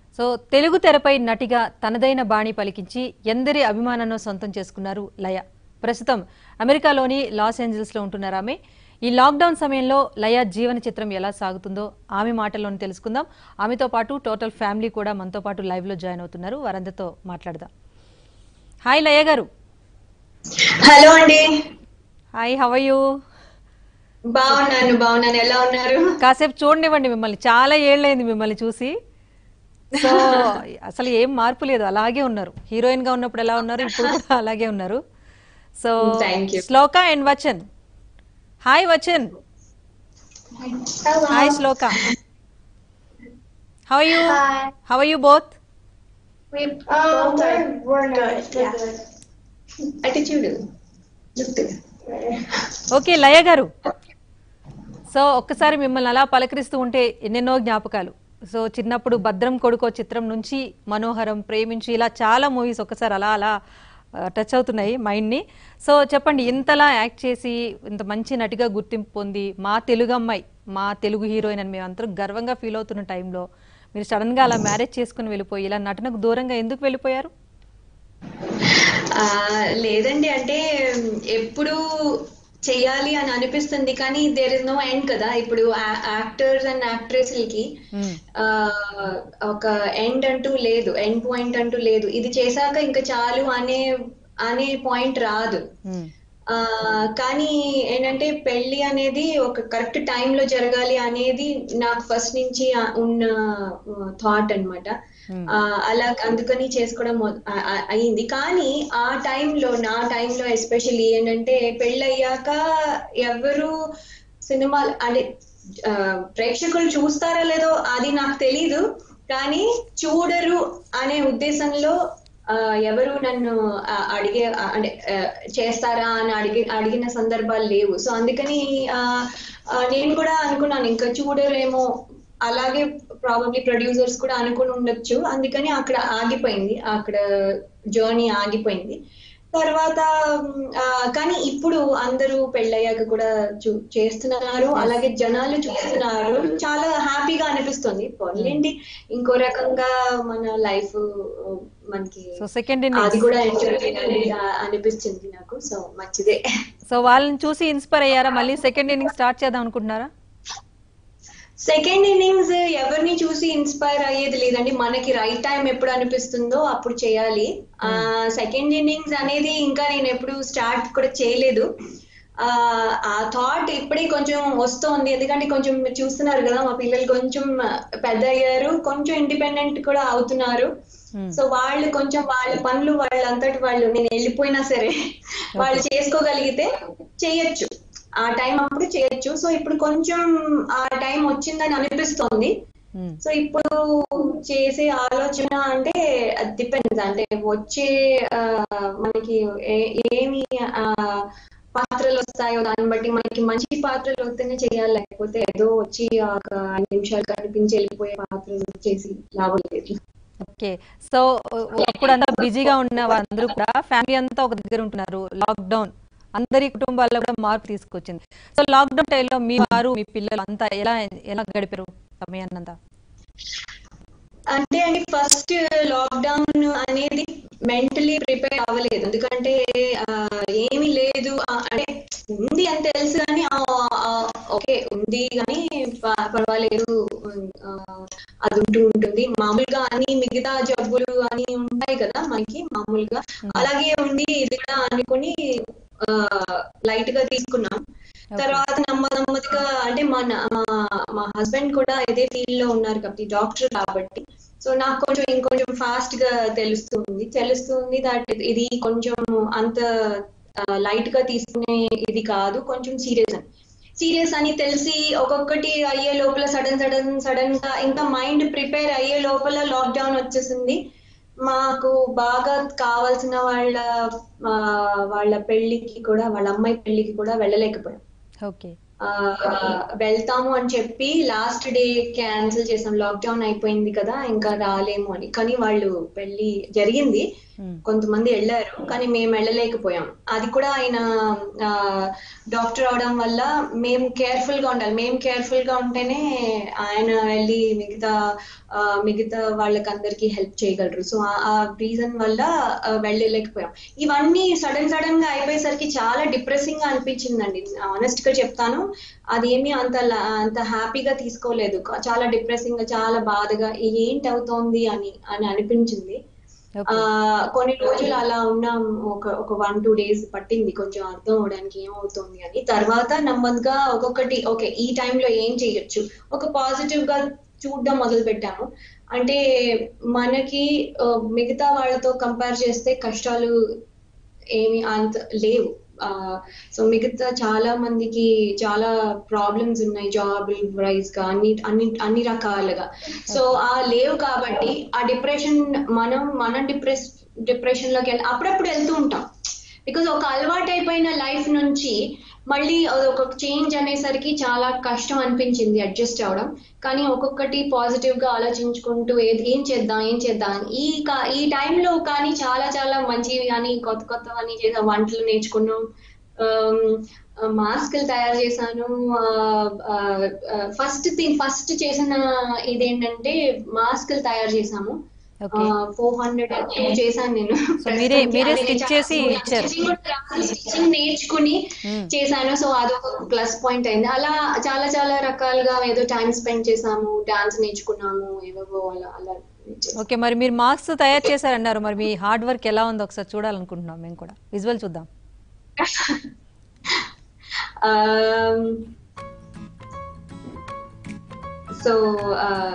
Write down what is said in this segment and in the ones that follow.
So Telugu తెరపై నటిగా తనదైన బాణి పలికించి ఎందరి అభిమానాన్ని సొంతం చేసుకున్నారు లయ ప్రస్తుతం అమెరికాలోని లాస్ ఏంజల్స్ లో ఉంటున్నారు ఆమె ఈ లాక్డౌన్ సమయంలో లయ జీవన చిత్రం ఎలా సాగుతుందో ఆమె మాటల్లోనే తెలుసుకుందాం ఆమెతో పాటు టోటల్ ఫ్యామిలీ కూడా మనతో పాటు లైవ్ లో జాయిన్ అవుతున్నారు వారందరితో మాట్లాడదాం హాయ్ లయ గారు హలో అండి హాయ్ హవ్ యూ బాగున్నాను బాగున్నాను ఎలా ఉన్నారు కాసేపు చూడనివ్వండి మిమ్మల్ని చాలా ఏళ్ళైంది మిమ్మల్ని చూసి సో అసలు ఏం మార్పు లేదు అలాగే ఉన్నారు హీరోయిన్ గా ఉన్నప్పుడు ఎలా ఉన్నారు ఇప్పుడు కూడా అలాగే ఉన్నారు so Thank you. Shloka and Vachan hi Vachan hi Shloka how you Hi. How you both We Oh, both are we're good. good, Yeah. అటు చూడు Look. ఓకే లయ గారు సో ఒక్కసారి మిమ్మల్ని అలా పలకరిస్తూ ఉంటే ఎన్నెన్నో జ్ఞాపకాలు సో చిన్నప్పుడు భద్రం కొడుకో చిత్రం నుంచి మనోహరం ప్రేమించి ఇలా చాలా మూవీస్ ఒక్కసారి అలా అలా టచ్ అవుతున్నాయి మైండ్ని సో చెప్పండి ఇంతలా యాక్ట్ చేసి ఇంత మంచి నటిగా గుర్తింపు పొంది మా తెలుగు అమ్మాయి మా తెలుగు హీరోయిన్ అని మేము అందరం గర్వంగా ఫీల్ అవుతున్న టైంలో మీరు సడన్గా అలా మ్యారేజ్ చేసుకుని వెళ్ళిపోయి ఇలా నటనకు దూరంగా ఎందుకు వెళ్ళిపోయారు ఆ, లేదండి అంటే ఎప్పుడు చెయ్యాలి అని అనిపిస్తుంది కానీ దేర్ ఇస్ నో ఎండ్ కదా ఇప్పుడు యాక్టర్స్ అండ్ యాక్ట్రెస్లకి మ్మ్. ఆ, ఒక ఎండ్ అంటూ లేదు ఎండ్ పాయింట్ అంటూ లేదు ఇది చేశాక ఇంకా చాలు అనే అనే పాయింట్ రాదు మ్మ్. ఆ కానీ ఏంటంటే పెళ్లి అనేది ఒక కరెక్ట్ లో జరగాలి అనేది నాకు ఫస్ట్ నుంచి ఆ- ఉన్న థాట్ అన్నమాట Hmm. ఆ, అలా అందుకని చేసుకోవడం మొ- ఆ- ఆ- అయింది కానీ ఆ టైంలో నా టైంలో ఎస్పెషల్లీ ఏంటంటే పెళ్ళి అయ్యాక ఎవరు సినిమా అంటే ఆ, ప్రేక్షకులు చూస్తారా లేదో అది నాకు తెలీదు కానీ చూడరు అనే ఉద్దేశంలో ఆ, ఎవరు నన్ను ఆ, అడిగే ఆ, అంటే ఆ, చేస్తారా అని అడిగి అడిగిన సందర్భాలు లేవు సో అందుకని ఆ, ఆ, నేను కూడా అనుకున్నాను ఇంకా చూడరేమో అలాగే ప్రాబబ్లీ ప్రొడ్యూసర్స్ కూడా అనుకుని ఉండొచ్చు అందుకని అక్కడ ఆగిపోయింది అక్కడ జర్నీ ఆగిపోయింది తర్వాత మ్, ఆ, కానీ ఇప్పుడు అందరూ పెళ్ళయ్యాక కూడా చూ చేస్తున్నారు అలాగే జనాలు చూస్తున్నారు చాలా హ్యాపీగా అనిపిస్తుంది పోన్లేండి ఇంకో రకంగా మన లైఫ్ మనకి సో సెకండ్ అది ఇన్నింగ్స్ కూడా ఎంజాయ్ అనిపిస్తుంది నాకు సో మంచిదే సో వాళ్ళని చూసి ఇన్స్పైర్ అయ్యారా మళ్ళీ సెకండ్ ఇన్నింగ్ స్టార్ట్ చేద్దాం అనుకుంటున్నారా సెకండ్ ఇన్నింగ్స్ ఎవరిని చూసి ఇన్స్పైర్ అయ్యేది లేదండి మనకి రైట్ టైం ఎప్పుడు అనిపిస్తుందో అప్పుడు చేయాలి ఆ సెకండ్ ఇన్నింగ్స్ అనేది ఇంకా నేను ఎప్పుడు స్టార్ట్ కూడా చేయలేదు ఆ ఆ థాట్ ఇప్పుడే కొంచెం వస్తోంది ఎందుకంటే కొంచెం మీరు చూస్తున్నారు కదా మా పిల్లలు కొంచెం పెద్ద అయ్యారు కొంచెం ఇండిపెండెంట్ కూడా అవుతున్నారు Hmm. సో వాళ్ళు కొంచెం వాళ్ళ పనులు వాళ్ళంతటి వాళ్ళు నేను వెళ్ళిపోయినా సరే వాళ్ళు చేసుకోగలిగితే చేయొచ్చు ఆ టైం అప్పుడు చేయొచ్చు సో ఇప్పుడు కొంచెం ఆ టైం వచ్చిందని అనిపిస్తోంది మ్మ్. సో ఇప్పుడు చేసే ఆలోచన అంటే డిపెండ్స్ అంటే వచ్చే ఆ, మనకి ఏ- ఏమి ఆ, పాత్రలు వస్తాయో దాన్ని బట్టి మనకి మంచి పాత్రలు వస్తేనే చేయాలి లేకపోతే ఏదో వచ్చి ఒక ఐదు నిమిషాలు కనిపించి వెళ్ళిపోయే పాత్రలు చేసి లాభం లేదు ఓకే సో అప్పుడంతా బిజీగా ఉన్న వాళ్ళందరూ కూడా ఫ్యామిలీ అంతా ఒక దగ్గర ఉంటున్నారు లాక్డౌన్ అందరి కుటుంబాల్లో కూడా మార్పు తీసుకొచ్చింది సో లాక్డౌన్ టైంలో మీ వారు మీ పిల్లలు అంతా ఎలా ఎలా గడిపారు సమయాన్నంతా అంటే అండి ఫస్ట్ లాక్డౌన్ అనేది మెంటలీ ప్రిపేర్ అవ్వలేదు ఎందుకంటే ఆ, ఏమీ లేదు ఆ, అంటే ఉంది అని తెలుసు కానీ ఓకే ఉంది కానీ ప- పర్వాలేదు ఆ, అది ఉంటూ ఉంటుంది మామూలుగా అన్ని మిగతా జబ్బులు అని ఉంటాయి కదా మనకి మామూలుగా అలాగే ఉంది ఇది కూడా అనుకుని లైట్ గా తీసుకున్నాం తర్వాత నెమ్మ నెమ్మదిగా అంటే మా నా- మా- మా హస్బెండ్ కూడా ఇదే ఫీల్డ్ లో ఉన్నారు కాబట్టి డాక్టర్ కాబట్టి సో నాకు కొంచెం ఇంకొంచెం ఫాస్ట్ గా తెలుస్తుంది తెలుస్తుంది దట్ ఇది కొంచెం అంత లైట్ గా తీసుకునే ఇది కాదు కొంచెం సీరియస్ అని సీరియస్ అని తెలిసి ఒక్కొక్కటి అయ్యే లోపల సడన్ సడన్ సడన్ గా ఇంకా మైండ్ ప్రిపేర్ అయ్యే లోపల లాక్డౌన్ వచ్చేసింది మాకు బాగా కావాల్సిన వాళ్ళ ఆ, వాళ్ళ పెళ్లికి కూడా వాళ్ళ అమ్మాయి పెళ్లికి కూడా వెళ్ళలేకపోయాం ఓకే ఆ, వెళ్తాము అని చెప్పి లాస్ట్ డే క్యాన్సిల్ చేసాం లాక్డౌన్ అయిపోయింది కదా ఇంకా రాలేము అని కానీ వాళ్ళు పెళ్లి జరిగింది Hmm. కొంతమంది వెళ్ళారు కానీ మేము వెళ్ళలేకపోయాం అది కూడా ఆయన డాక్టర్ అవడం వల్ల మేము కేర్ఫుల్ గా ఉండాలి మేము కేర్ఫుల్ గా ఉంటేనే ఆయన వెళ్ళి మిగతా ఆ, మిగతా వాళ్ళకి అందరికి హెల్ప్ చేయగలరు సో ఆ రీజన్ వల్ల ఆ, వెళ్ళలేకపోయాం ఇవన్నీ సడన్ సడన్ గా అయిపోయేసరికి చాలా డిప్రెసింగ్ గా అనిపించిందండి ఆనెస్ట్ గా చెప్తాను అదేమీ అంత ల- అంత హ్యాపీగా తీసుకోలేదు కా- చాలా డిప్రెసింగ్ గా చాలా బాధగా ఇది ఏంటి అవుతోంది అని అని అనిపించింది ఆ ఓకే కొన్ని రోజులు అలా ఉన్నాం ఒక ఒక వన్ టూ డేస్ పట్టింది కొంచెం అర్థం అవడానికి ఏమవుతుంది అని తర్వాత నెమ్మదిగా ఒక్కొక్కటి ఓకే ఈ టైంలో ఏం చేయొచ్చు ఒక పాజిటివ్ గా చూడడం మొదలు పెట్టాము అంటే మనకి ఆ, మిగతా వాళ్ళతో కంపేర్ చేస్తే కష్టాలు ఏమి అంత లేవు సో మిగతా చాలా మందికి చాలా ప్రాబ్లమ్స్ ఉన్నాయి జాబ్ వైజ్ గా అన్ని అన్ని అన్ని రకాలుగా సో ఆ లేవు కాబట్టి ఆ డిప్రెషన్ మనం మనం డిప్రెస్ డిప్రెషన్ లోకి వెళ్ళి అప్పుడప్పుడు వెళ్తూ ఉంటాం బికాజ్ ఒక అలవాటు అయిపోయిన లైఫ్ నుంచి మళ్ళీ ఒక చేంజ్ అనేసరికి చాలా కష్టం అనిపించింది అడ్జస్ట్ అవడం కానీ ఒక్కొక్కటి పాజిటివ్ గా ఆలోచించుకుంటూ ఏది ఏం చేద్దాం ఏం చేద్దాం అని. ఈ కా- ఈ టైంలో కానీ చాలా చాలా మంచివి కానీ కొత్త కొత్తవన్నీ చేసాం వంటలు నేర్చుకున్నాం మాస్కులు తయారు చేశాను ఫస్ట్ థింగ్ ఫస్ట్ చేసిన ఇదేంటంటే మాస్కులు తయారు చేశాము ఓకే ఫోర్ హండ్రెడ్ చేశాను నేను So మీరే- మీరే stitch చేసి ఇచ్చారు. స్టిచ్చింగ్ నేర్చుకుని Hmm. చేశాను సో అదొక ప్లస్ పాయింట్ అయింది అలా చాలా చాలా రకాలుగా ఏదో టైం స్పెండ్ చేసాము డాన్స్ నేర్చుకున్నాము ఏవేవో అలా అలా చేసాము. ఓకే మరి మీరు మార్క్స్ తయారు చేశారన్నారు మరి మీ హార్డ్ వర్క్ ఎలా ఉందో ఒకసారి చూడాలనుకుంటున్నాం మేము కూడా విజువల్ చూద్దాం um, so uh,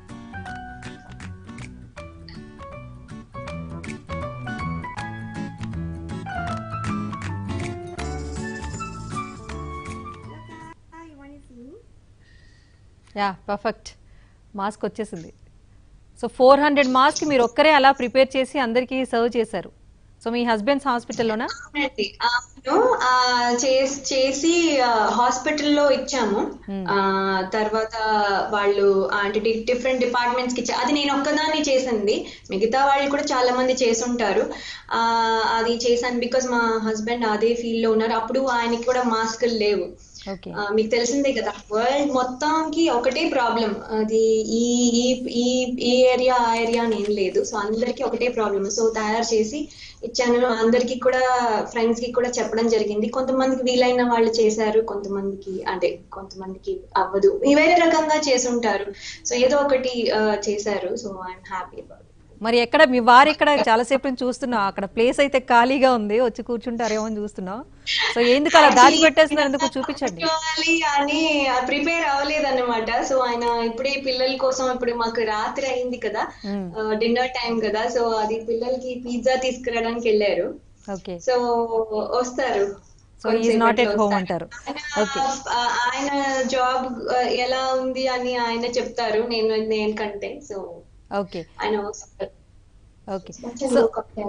Hi, you want to see me? Yeah perfect mask వచ్చేసింది సో ఫోర్ హండ్రెడ్ మాస్క్ మీరు ఒక్కరే అలా ప్రిపేర్ చేసి అందరికీ సర్వ్ చేశారు సో మీ హస్బెండ్స్ హాస్పిటల్లోనా అవునండి. అవును ఆ, చేస్- చేసి హాస్పిటల్లో ఇచ్చాము Hmm. ఆ, తర్వాత వాళ్ళు అంటే డిఫరెంట్ డిపార్ట్మెంట్స్ కి ఇచ్చా అది నేను ఒక్కదాన్ని చేసింది మిగతా వాళ్ళు కూడా చాలా మంది చేసుంటారు ఆ, అది చేశాను బికాస్ మా హస్బెండ్ అదే ఫీల్డ్ లో ఉన్నారు అప్పుడు ఆయనకి కూడా మాస్కులు లేవు ఓకే ఆ, మీకు తెలిసిందే కదా వరల్డ్ మొత్తానికి ఒకటే ప్రాబ్లం అది ఈ ఈ ఈ ఈ ఏరియా ఆ ఏరియా అని ఏం లేదు సో అందరికీ ఒకటే ప్రాబ్లం సో తయారు చేసి ఇచ్చాను అందరికి కూడా ఫ్రెండ్స్ కి కూడా చెప్పడం జరిగింది కొంతమందికి వీలైన వాళ్ళు చేశారు కొంతమందికి అంటే కొంతమందికి అవ్వదు ఈ వేరే రకంగా చేసుంటారు సో ఏదో ఒకటి ఆ, చేశారు సో ఐఎమ్ హ్యాపీ అబౌట్ మరి ఎక్కడ మీ వారు ఇక్కడ చాలాసేపు నుంచి చూస్తున్నాం అక్కడ ప్లేస్ అయితే ఖాళీగా ఉంది వచ్చి కూర్చుంటారేమో అని చూస్తున్నాం సో ఎందుకు అలా దాచి పెట్టేస్తున్నారు ఎందుకు చూపించండి కూర్చోవాలి అని ప్రిపేర్ అవ్వలేదన్నమాట సో ఆయన ఇప్పుడే పిల్లల కోసం ఇప్పుడు మాకు రాత్రి అయింది కదా Hmm. డిన్నర్ టైం కదా సో అది పిల్లలకి పిజ్జా తీసుకురావడానికి వెళ్ళారు ఓకే సో వస్తారు So he is not at కొంతసేపట్లో home వస్తారు. అంటారు. ఆయన- Okay. ఆ- ఆయన జాబ్ ఎలా ఉంది అని ఆయన చెప్తారు నేను నేను కంటే సో ఓకే ఆయన వస్తారు okay so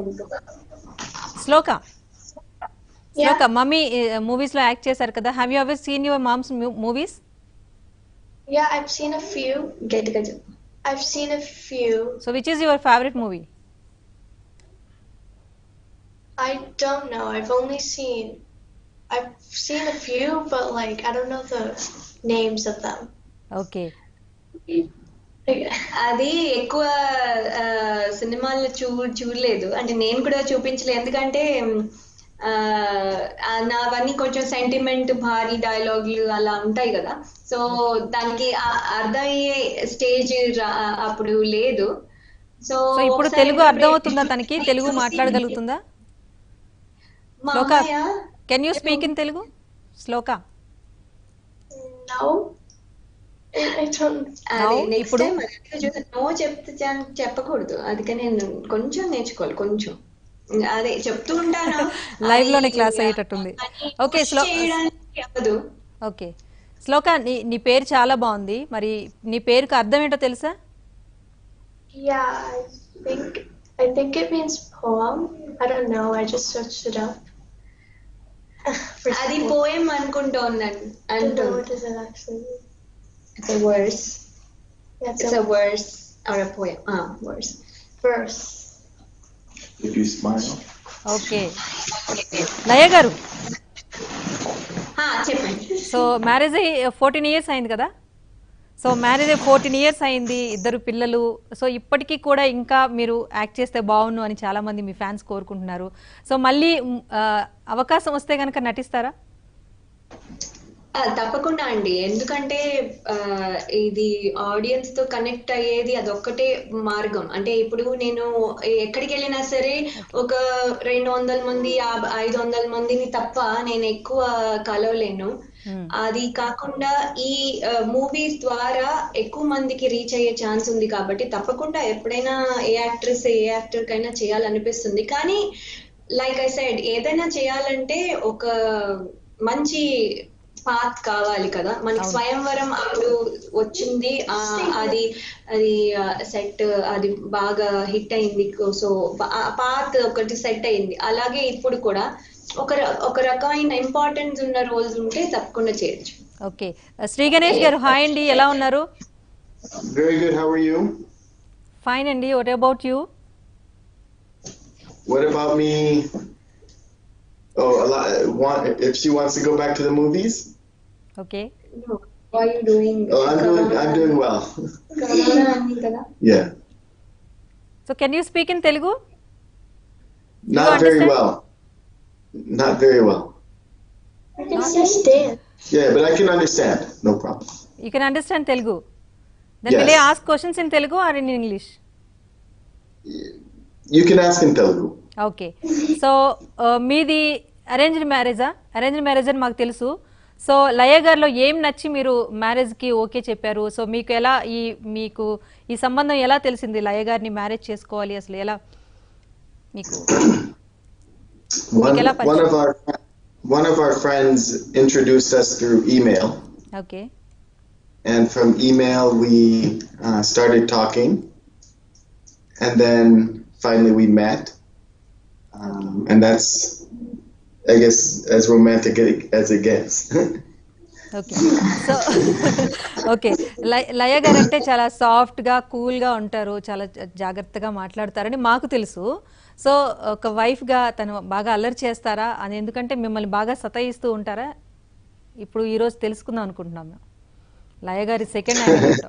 Shloka Shloka mummy movies లో యాక్ట్ చేశారు కదా have you ever seen your mom's movies Yeah, I've seen a few. గట్టిగా చెప్పు I've seen a few. So which is your favourite movie I don't know. I've only seen. I've seen a few, but like I don't know the names of them. Okay Like, అది ఎక్కువ ఆ, సినిమాలు చూ చూడలేదు అంటే నేను కూడా చూపించలేదు ఎందుకంటే ఆ, ఆ, నావన్నీ కొంచెం సెంటిమెంట్ భారీ డైలాగులు అలా ఉంటాయి కదా సో దానికి ఆ- అర్థమయ్యే స్టేజ్ అప్పుడు లేదు సో సో ఇప్పుడు ఒకసారి తెలుగు అర్థమవుతుందా తనకి తెలుగు చూసి మాట్లాడగలుగుతుందా మా శ్లోక అమ్మాయ can you speak in Telugu Shloka no, I, I don't. అది Now, నెక్స్ట్ ఇప్పుడు- టైం నో చెప్తే చా- చెప్పకూడదు అందుకే నేను కొంచెం నేర్చుకోవాలి కొంచెం అదే చెప్తూ ఉంటాను Live లోనే అది class అయ్యేటట్టుంది. కానీ Okay, push స్లో- చేయడానికి అవ్వదు ఓకే శ్లోక నీ నీ పేరు చాలా బాగుంది మరి నీ పేరుకి అర్థం ఏంటో తెలుసా Yeah, I think I think it means poem. I don't know. I just searched it up. For అది school. పోయం అనుకుంటూ ఉన్నాను I don't know అంటూ what does it actually mean. It's a verse Yeah, it's it's a a verse or a poem ah verse verse. if you smile. Okay Laya గారు ఆ, చెప్పండి so marriage అయ్యి fourteen years అయింది కదా so marriage అయ్యి fourteen years అయింది ఇద్దరు పిల్లలు సో ఇప్పటికీ కూడా ఇంకా మీరు యాక్ట్ చేస్తే బాగుండు అని చాలా మంది మీ ఫ్యాన్స్ కోరుకుంటున్నారు సో మళ్ళీ మ్, ఆ, అవకాశం వస్తే కనుక నటిస్తారా ఆ, తప్పకుండా అండి ఎందుకంటే ఆ, ఇది ఆడియన్స్ తో కనెక్ట్ అయ్యేది అదొక్కటే మార్గం అంటే ఇప్పుడు నేను ఎక్కడికి వెళ్ళినా సరే ఒక రెండు వందల మంది యాభై ఐదు వందల మందిని తప్ప నేను ఎక్కువ కలవలేను Hmm. అది కాకుండా ఈ మూవీస్ ద్వారా ఎక్కువ మందికి రీచ్ అయ్యే ఛాన్స్ ఉంది కాబట్టి తప్పకుండా ఎప్పుడైనా ఏ యాక్ట్రెస్ ఏ యాక్టర్ కైనా చేయాలనిపిస్తుంది కానీ లైక్ ఐ సైడ్ ఏదైనా చేయాలంటే ఒక మంచి పాత్ కావాలి కదా మనకి అవును. స్వయంవరం అప్పుడు వచ్చింది ఆ, అది అది సెట్ అది బాగా హిట్ అయింది సో పాత్ ఒకటి సెట్ అయింది అలాగే ఇప్పుడు కూడా ఒక ర- ఒక రకమైన ఇంపార్టెన్స్ ఉన్న రోల్స్ ఉంటే తప్పకుండా చేయొచ్చు ఓకే శ్రీ గణేష్ గారు హాయ్ అండి ఎలా ఉన్నారు Very good. How are you? Fine అండి what about you What about me? Oh, a lot. Want if she wants to go back to the movies? Okay Why are you doing Oh, I'm doing. I'm doing well. Corona అని కదా Yeah. So can you speak in Telugu Not very understand? well. Not very well. I can understand. Yeah, but I can understand. No problem. You can understand Telugu then Yes. Will ask questions in Telugu or in English You can ask in Telugu. Okay so మీది arranged మ్యారేజా arranged marriage అని మాకు తెలుసు so లయ గారిలో ఏం నచ్చి మీరు మ్యారేజ్కి ఓకే చెప్పారు సో మీకు ఎలా ఈ మీకు ఈ సంబంధం ఎలా తెలిసింది లయ గారిని మ్యారేజ్ చేసుకోవాలి అసలు ఎలా మీకు One, Mikela Pachi. one of our one of our friends introduced us through email, okay and from email we uh, started talking, and then finally we met, um, and that's, I guess, as romantic as it gets. Okay so okay Laya గారు అంటే చాలా సాఫ్ట్గా కూల్గా ఉంటారు చాలా జా- జాగ్రత్తగా మాట్లాడతారని మాకు తెలుసు సో ఒక వైఫ్గా తను బాగా అల్లరి చేస్తారా అని ఎందుకంటే మిమ్మల్ని బాగా సతాయిస్తూ ఉంటారా ఇప్పుడు ఈరోజు తెలుసుకుందాం అనుకుంటున్నాం మేము లయ గారి second hand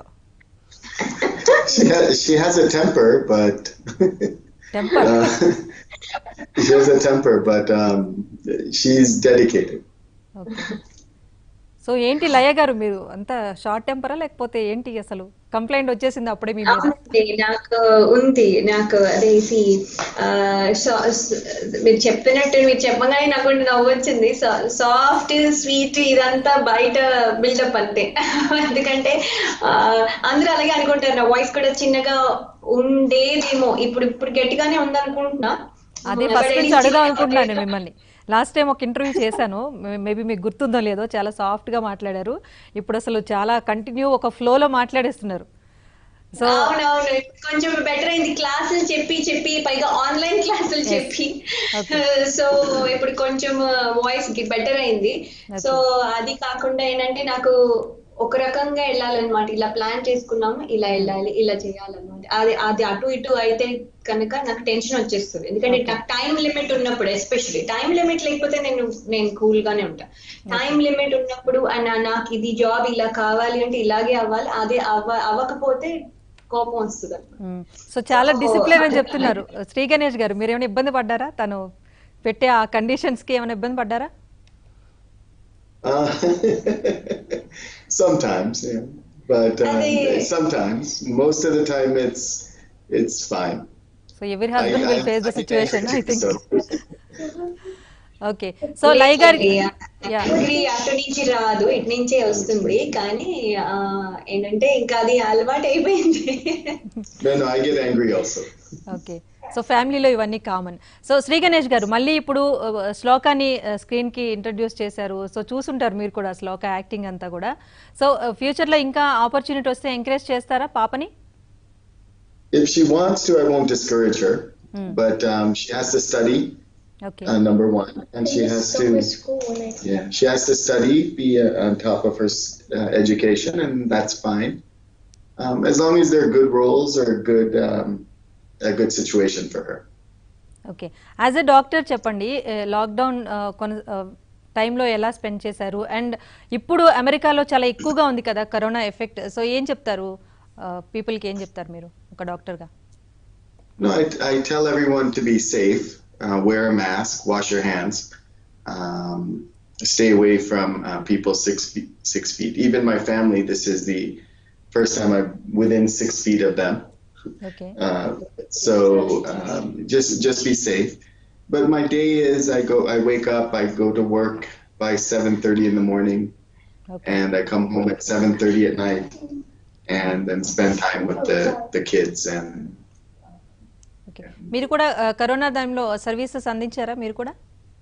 she has she has a temper, but temper uh, she has a temper, but um, she's dedicated. Okay so ఏంటి లయ గారు మీరు అంత షార్ట్ టెంపరా లేకపోతే ఏంటి అసలు కంప్లైంట్ వచ్చేసింది అప్పుడే మీ మీద అవునండి నాకు ఉంది నాకు అదే see, ఆ, so- s- మీరు చెప్పినట్టు మీరు చెప్పగానే నాకు నవ్వు వచ్చింది సాఫ్ట్ స్వీట్ ఇదంతా బయట బిల్డప్ అంతే ఎందుకంటే ఆ, అందరూ అలాగే అనుకుంటారు నా వాయిస్ కూడా చిన్నగా ఉండేదేమో ఇప్పుడు ఇప్పుడు గట్టిగానే ఉందనుకుంటున్నా అదే ఫస్ట్ నుంచి అడుగుదాం అనుకుంటున్నాను మిమ్మల్ని లాస్ట్ టైం ఒక ఇంటర్వ్యూ చేశాను మేబీ మీకు గుర్తుందో లేదో చాలా సాఫ్ట్ గా మాట్లాడారు ఇప్పుడు అసలు చాలా కంటిన్యూ ఒక ఫ్లోలో మాట్లాడేస్తున్నారు సో అవునవును కొంచెం బెటర్ అయింది క్లాసులు చెప్పి చెప్పి పైగా ఆన్లైన్ క్లాసులు చెప్పి సో ఇప్పుడు కొంచెం వాయిస్ బెటర్ అయింది సో అది కాకుండా ఏంటంటే నాకు ఒక రకంగా వెళ్ళాలన్నమాట ఇలా ప్లాన్ చేసుకున్నాము ఇలా వెళ్ళాలి ఇలా చేయాలన్నమాట అది అది అటు ఇటు అయితే కనుక నాకు టెన్షన్ వచ్చేస్తుంది ఎందుకంటే నాకు టైం లిమిట్ ఉన్నప్పుడు ఎస్పెషల్లీ టైం లిమిట్ లేకపోతే నేను నేను కూల్ గానే ఉంటా టైం లిమిట్ ఉన్నప్పుడు and నా- నాకు ఇది జాబ్ ఇలా కావాలి అంటే ఇలాగే అవ్వాలి అదే అవ్వ అవ్వకపోతే కోపం వస్తుంది మ్మ్. సో చాలా డిసిప్లిన్ అని చెప్తున్నారు శ్రీ గణేష్ గారు మీరు ఏమైనా ఇబ్బంది పడ్డారా తను పెట్టే ఆ కండిషన్స్ కి ఏమైనా ఇబ్బంది పడ్డారా Uh, sometimes, yeah, but um, Ade- sometimes, most of the time, it's it's fine. So ఎవరి I- husband I- will face the I think I situation I think think so. Okay so లై గారి yeah Actually అటు నుంచి రాదు ఇటు నుంచే వస్తుంది కానీ ఆ, ఏంటంటే ఇంకా అది అలవాటు అయిపోయింది No, no, I get angry also. Okay so ఫ్యామిలీలో ఇవన్నీ కామన్ సో శ్రీ గణేష్ గారు మళ్ళీ ఇప్పుడు ఆ, శ్లోకాని స్క్రీన్ కి ఇంట్రడ్యూస్ చేశారు సో చూసుంటారు మీరు కూడా శ్లోక యాక్టింగ్ అంతా కూడా సో ఫ్యూచర్ లో ఇంకా ఆపర్చునిటీ వస్తే ఎంకరేజ్ చేస్తారా పాపని If she wants to, I won't discourage her, but um, she has to study. Okay Uh, number one, and she has so to. with school when I Yeah, she has to study, be uh, on top of her uh, education, and that's fine. Um, as long as they're good roles or good, um, a good situation for her. Okay as a doctor చెప్పండి lockdown కొన టైంలో ఎలా spend చేశారు and ఇప్పుడు అమెరికాలో చాలా ఎక్కువగా ఉంది కదా కరోనా ఎఫెక్ట్ సో ఏం చెప్తారు పీపుల్కి ఏం చెప్తారు మీరు ఒక డాక్టర్గా No, I, I tell everyone to be safe, uh, wear a mask, wash your hands, um, stay away from uh, people six feet, six feet. Even my family, this is the first time I'm within six feet of them. Okay Uh, so um, just just be safe. But my day is I go I wake up I go to work by 7:30 in the morning okay and I come home at 7:30 at night and then spend time with the the kids and okay మీరు కూడా ఆ, corona టైంలో services అందించారా మీరు కూడా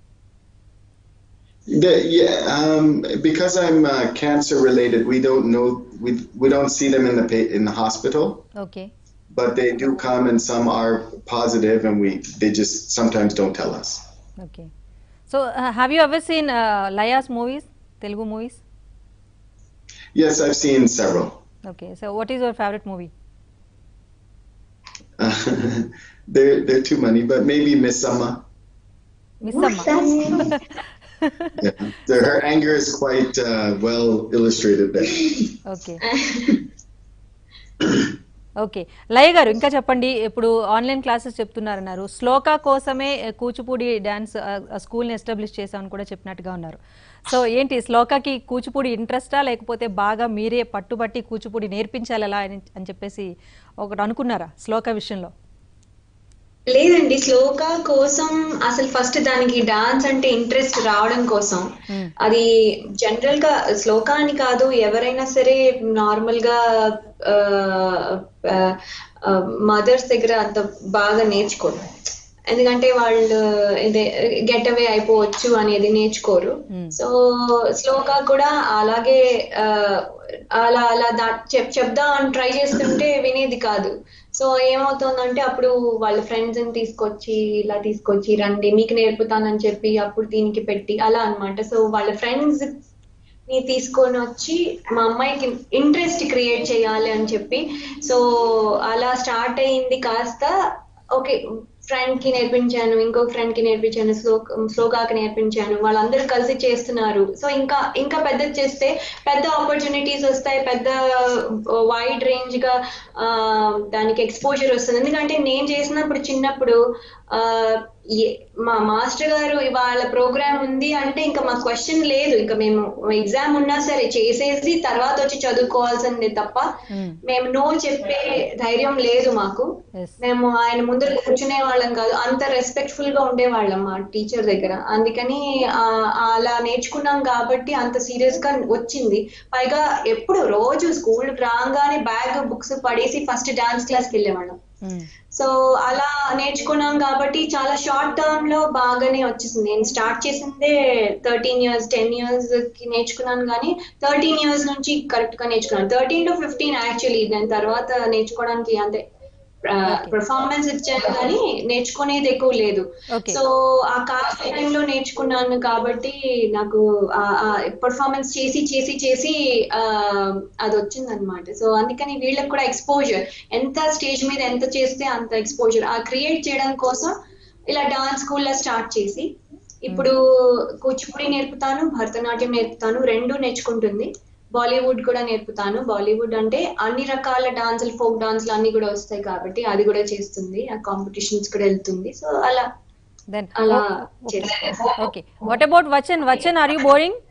The, yeah, um, because I'm uh, cancer related, we don't know we we don't see them in the pa- in the hospital, okay but they do come and some are positive, and we they just sometimes don't tell us. Okay so have you ever seen Laya's movies Telugu movies Yes, I've seen several. Okay so what is your favourite movie they're they're too many, but maybe Miss Summer. Miss అమ్మ Yeah, Their- her anger is quite uh, well illustrated there. Okay okay Laya గారు ఇంకా చెప్పండి ఇప్పుడు online classes చెప్తున్నారన్నారు శ్లోక కోసమే ఆ, Kuchipudi dance స్కూల్ని establish చేశామని కూడా చెప్పినట్టుగా ఉన్నారు సో ఏంటి శ్లోకకి కూచిపూడి ఇంట్రెస్టా లేకపోతే బాగా మీరే పట్టుబట్టి కూచిపూడి నేర్పించాలి ఎలా అని అని చెప్పేసి ఒకటి అనుకున్నారా శ్లోక విషయంలో లేదండి శ్లోక కోసం అసలు ఫస్ట్ దానికి డాన్స్ అంటే ఇంట్రెస్ట్ రావడం కోసం Hmm. అది జనరల్ గా శ్లోక అని కాదు ఎవరైనా సరే నార్మల్ గా మదర్స్ దగ్గర అంత బాగా నేర్చుకోరు ఎందుకంటే వాళ్ళు ఇదే గెట్ అవే అయిపోవచ్చు అనేది నేర్చుకోరు Hmm. సో శ్లోక కూడా అలాగే ఆ, అలా అలా దా చెప్ చెప్దాం అని ట్రై చేస్తుంటే వినేది కాదు సో ఏమవుతుందంటే అప్పుడు వాళ్ళ ఫ్రెండ్స్ ని తీసుకొచ్చి ఇలా తీసుకొచ్చి రండి మీకు నేర్పుతానని చెప్పి అప్పుడు దీనికి పెట్టి అలా అన్నమాట సో వాళ్ళ ఫ్రెండ్స్ ని తీసుకొని వచ్చి మా అమ్మాయికి ఇంట్రెస్ట్ క్రియేట్ చేయాలి అని చెప్పి సో అలా స్టార్ట్ అయింది కాస్త ఓకే ఫ్రెండ్ కి నేర్పించాను ఇంకో ఫ్రెండ్ కి నేర్పించాను శ్లోక శ్లోకాకి నేర్పించాను వాళ్ళందరూ కలిసి చేస్తున్నారు సో ఇంకా ఇంకా పెద్దది చేస్తే పెద్ద ఆపర్చునిటీస్ వస్తాయి పెద్ద వైడ్ రేంజ్ గా ఆ, దానికి ఎక్స్పోజర్ వస్తుంది ఎందుకంటే నేను చేసినప్పుడు చిన్నప్పుడు ఆ, ఏ- మా మాస్టర్ గారు ఇవాళ ప్రోగ్రామ్ ఉంది అంటే ఇంకా మా క్వశ్చన్ లేదు ఇంకా మేము ఎగ్జామ్ ఉన్నా సరే చేసేసి తర్వాత వచ్చి చదువుకోవాల్సిందే తప్ప Hmm. మేము నో చెప్పే ధైర్యం లేదు మాకు ఎస్ మేము ఆయన ముందర కూర్చునే వాళ్ళం కాదు అంత రెస్పెక్ట్ఫుల్ గా ఉండేవాళ్ళం మా టీచర్ దగ్గర అందుకని ఆ, అలా నేర్చుకున్నాం కాబట్టి అంత సీరియస్ గా వచ్చింది పైగా ఎప్పుడు రోజు స్కూల్ రాగానే బ్యాగ్ బుక్స్ పడేసి ఫస్ట్ డాన్స్ క్లాస్కి వెళ్ళేవాళ్ళం సో అలా నేర్చుకున్నాం కాబట్టి చాలా షార్ట్ టర్మ్ లో బాగానే వచ్చేసింది నేను స్టార్ట్ చేసిందే థర్టీన్ ఇయర్స్ టెన్ ఇయర్స్ కి నేర్చుకున్నాను కానీ థర్టీన్ ఇయర్స్ నుంచి కరెక్ట్ గా నేర్చుకున్నాను థర్టీన్ టు ఫిఫ్టీన్ యాక్చువల్లీ దాని తర్వాత నేర్చుకోవడానికి అంతే పర్ఫార్మెన్స్ ఇచ్చాను కానీ నేర్చుకునేది ఎక్కువ లేదు Okay. సో ఆ కాస్ట్ టైంలో నేర్చుకున్నాను కాబట్టి నాకు పర్ఫార్మెన్స్ చేసి చేసి చేసి ఆ, అది వచ్చింది అనమాట సో అందుకని వీళ్ళకి కూడా ఎక్స్పోజర్ ఎంత స్టేజ్ మీద ఎంత చేస్తే అంత ఎక్స్పోజర్ ఆ క్రియేట్ చేయడం కోసం ఇలా డాన్స్ స్కూల్లో స్టార్ట్ చేసి ఇప్పుడు కూచిపూడి నేర్పుతాను భరతనాట్యం నేర్పుతాను రెండు నేర్చుకుంటుంది బాలీవుడ్ కూడా నేర్పుతాను బాలీవుడ్ అంటే అన్ని రకాల డాన్సులు ఫోక్ డాన్సులు అన్ని కూడా వస్తాయి కాబట్టి అది కూడా చేస్తుంది ఆ కాంపిటీషన్స్ కూడా వెళ్తుంది సో అలా దెన్ అలా ఓకే చేస్తాను okay what about Vachan Vachan are you boring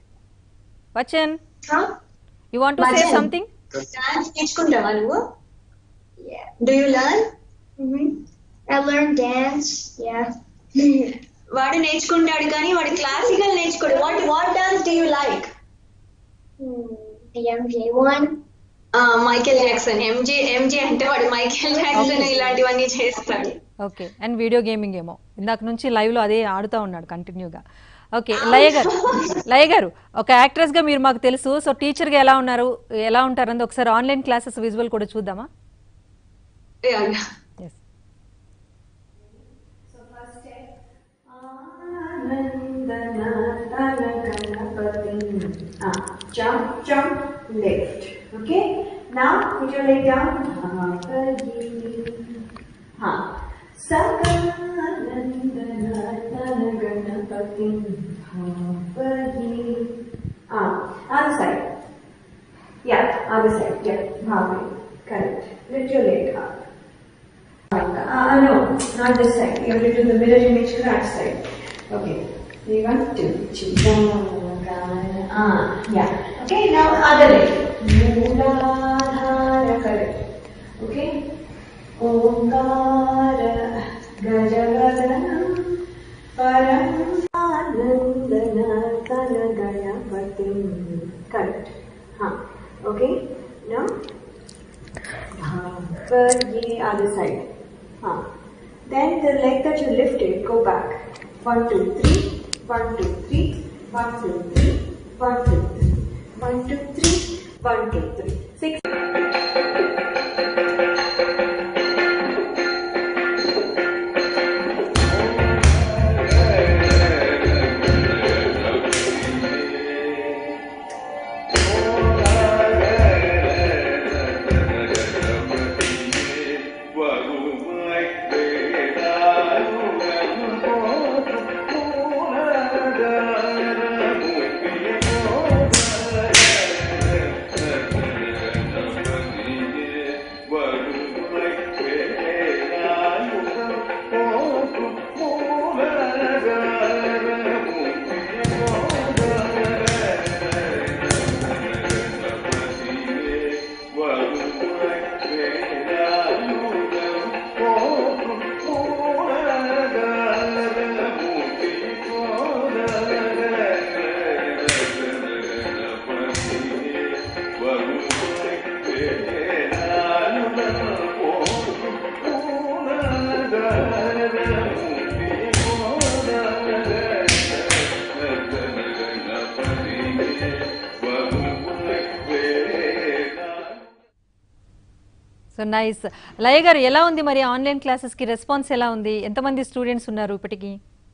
Vachan you want to say Vachan. Something dance నేర్చుకుంటావా నువ్వు do you learn hmm I learned dance. Yeah. వాడు నేర్చుకుంటాడు కానీ వాడు క్లాసికల్ నేర్చుకోడు what what dance do you like Hmm, the MJ one. Michael Jackson MJ MJ అంటే వాడు Michael Jackson Okay. ఇలాంటివన్నీ చేస్తాడు ఓకే అండ్ వీడియో గేమింగ్ ఏమో ఇందాక నుంచి లైవ్ లో అదే ఆడుతూ ఉన్నాడు కంటిన్యూగా ఓకే లయ గారు లయ గారు ఒక యాక్ట్రెస్ గా మీరు మాకు తెలుసు సో టీచర్ గా ఎలా ఉన్నారు ఎలా ఉంటారు అన్నది ఒకసారి ఆన్లైన్ క్లాసెస్ విజువల్ కూడా చూద్దామా Yeah, yeah. Yes Ah, jump, jump, lift. Okay? Now put your leg down. Huh. Sakalandanaganapatim bhavani. Ah, other side. Yeah, other side. Yeah, bhavani. Correct. Lift your leg up. Uh, uh, no, not this side. You have to do the mirror image correct side. Okay. Three, one, two, two, one, Ah, yeah. Okay, now other leg. Mooladhara, correct. Okay. ఓంకార గజగదనం పరం ఆనందన తన Ganapati correct okay no पर ये other side. Huh. Then the leg that you lifted, go back. One, two, three. One, two, three. One, two, three. One, two, three. One, two, three. One, two, three. Six. So nice Laya గారు ఎలా ఉంది మరి online క్లాసెస్కి response ఎలా ఉంది ఎంతమంది students ఉన్నారు ఇప్పటికి